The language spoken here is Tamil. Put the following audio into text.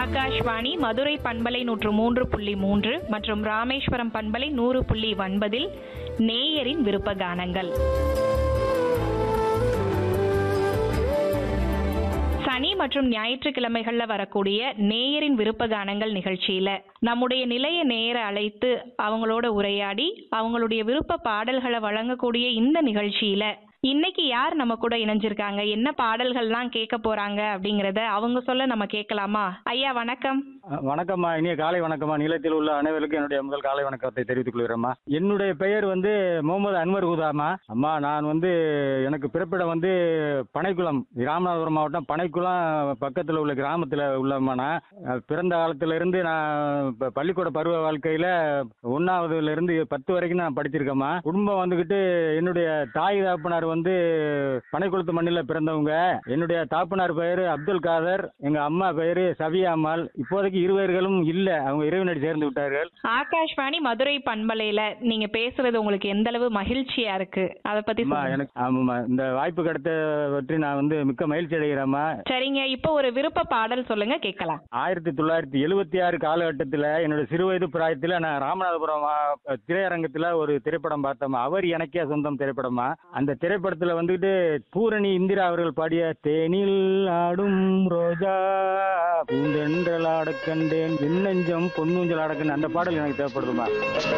ஆகாஷ்வாணி மதுரை பண்பலை நூற்று மூன்று புள்ளி மூன்று மற்றும் ராமேஸ்வரம் பண்பலை நூறு புள்ளி ஒன்பதில் நேயரின் விருப்ப கானங்கள் சனி மற்றும் ஞாயிற்றுக்கிழமைகள்ல வரக்கூடிய நேயரின் விருப்ப கானங்கள் நிகழ்ச்சியில நம்முடைய நிலைய நேர அழைத்து அவங்களோட உரையாடி அவங்களுடைய விருப்ப பாடல்களை வழங்கக்கூடிய இந்த நிகழ்ச்சியில இன்னைக்கு யார் நம்ம கூட இணைஞ்சிருக்காங்க என்ன பாடல்கள்லாம் கேட்க போறாங்க அப்படிங்கறத அவங்க சொல்ல நம்ம கேட்கலாமா ஐயா வணக்கம் அஹ் வணக்கம்மா இனிய காலை வணக்கம்மா நிலத்தில் உள்ள அனைவருக்கும் என்னுடைய முதல் காலை வணக்கத்தை தெரிவித்துக் கொள்கிறேம்மா என்னுடைய பெயர் வந்து முகமது அன்வர் உதாமா அம்மா நான் வந்து எனக்கு பிறப்பிடம் வந்து பனைக்குளம் ராமநாதபுரம் மாவட்டம் பனைக்குளம் பக்கத்தில் உள்ள கிராமத்தில் உள்ளம்மா நான் அஹ் பிறந்த காலத்துல இருந்து நான் ப- பள்ளிக்கூட பருவ வாழ்க்கையில் ஒன்றாவதுல இருந்து பத்து வரைக்கும் நான் படிச்சிருக்கேம்மா குடும்பம் வந்துக்கிட்டு என்னுடைய தாய் தாப்பனார் வந்து பனைக்குளத்து மண்ணில் பிறந்தவங்க என்னுடைய தாப்பனார் பெயர் அப்துல் காதர் எங்க அம்மா பெயர் சவியா அம்மாள் இப்போதைக்கு இருவர்களும் இல்ல அவங்க இறைவனடி சேர்ந்து விட்டார்கள் ஆகாஷ்வாணி மதுரை பண்பலையில நீங்க பேசுறது உங்களுக்கு எந்த அளவு மகிழ்ச்சியா இருக்கு அத பத்தி அம்மா சொல்லுங்க. எனக்கு ஆமாம்மா இந்த வாய்ப்பு கிடைத்த பற்றி நான் வந்து மிக்க மகிழ்ச்சி அடைகிறேம்மா சரிங்க இப்போ ஒரு விருப்ப பாடல் சொல்லுங்க கேட்கலாம் ஆயிரத்தி தொள்ளாயிரத்தி எழுபத்தி ஆறு காலகட்டத்தில் என்னோட சிறுவயது பிராயத்தில் நான் ராமநாதபுரம் மா- திரையரங்கத்தில் ஒரு திரைப்படம் பார்த்தோம் அவர் எனக்கே சொந்தம் திரைப்படமா அந்த திரைப்படத்தில் வந்துட்டு பூரணி இந்திரா அவர்கள் பாடிய தேனில் ஆடும் ரோஜா பூந்தென்றல் ஆடக்கண்டேன் விண்ணஞ்சம் பொன்னூஞ்சல் ஆடக்கண்டேன் அந்த பாடல் எனக்கு தேவைப்படுதுமா